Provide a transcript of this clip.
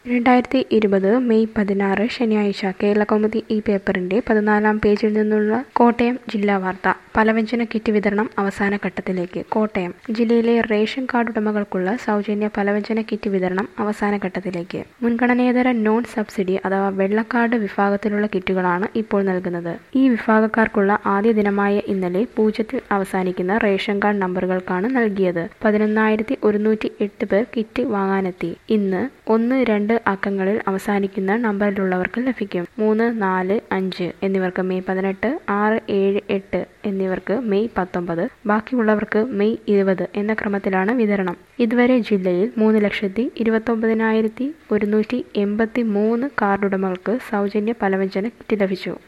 രണ്ടായിരത്തി ഇരുപത് മെയ് പതിനാറ് ശനിയാഴ്ച കേരളകൗമുദി ഈ പേപ്പറിന്റെ പതിനാലാം പേജിൽ നിന്നുള്ള കോട്ടയം ജില്ലാ വാർത്ത പലവ്യഞ്ജന കിറ്റ് വിതരണം അവസാന ഘട്ടത്തിലേക്ക് കോട്ടയം ജില്ലയിലെ റേഷൻ കാർഡ് ഉടമകൾക്കുള്ള സൗജന്യ പലവ്യഞ്ജന കിറ്റ് വിതരണം അവസാന ഘട്ടത്തിലേക്ക് മുൻഗണനേതര നോൺ സബ്സിഡി അഥവാ വെള്ളക്കാർഡ് വിഭാഗത്തിലുള്ള കിറ്റുകളാണ് ഇപ്പോൾ നൽകുന്നത് ഈ വിഭാഗക്കാർക്കുള്ള ആദ്യ ദിനമായ ഇന്നലെ പൂജ്യത്തിൽ അവസാനിക്കുന്ന റേഷൻ കാർഡ് നമ്പറുകൾക്കാണ് നൽകിയത് പതിനൊന്നായിരത്തി ഒരുന്നൂറ്റി എട്ട് പേർ കിറ്റ് വാങ്ങാനെത്തി ഇന്ന് ഒന്ന് രണ്ട് അക്കങ്ങളിൽ അവസാനിക്കുന്ന നമ്പറിലുള്ളവർക്ക് ലഭിക്കും മൂന്ന് നാല് അഞ്ച് എന്നിവർക്ക് മെയ് പതിനെട്ട് ആറ് ഏഴ് എട്ട് എന്നിവർക്ക് മെയ് പത്തൊമ്പത് ബാക്കിയുള്ളവർക്ക് മെയ് ഇരുപത് എന്ന ക്രമത്തിലാണ് വിതരണം ഇതുവരെ ജില്ലയിൽ മൂന്ന് ലക്ഷത്തി ഇരുപത്തൊമ്പതിനായിരത്തി ഒരുന്നൂറ്റി എൺപത്തി മൂന്ന് കാർഡുടമകൾക്ക് സൗജന്യ പലവ്യഞ്ജന കിറ്റ് ലഭിച്ചു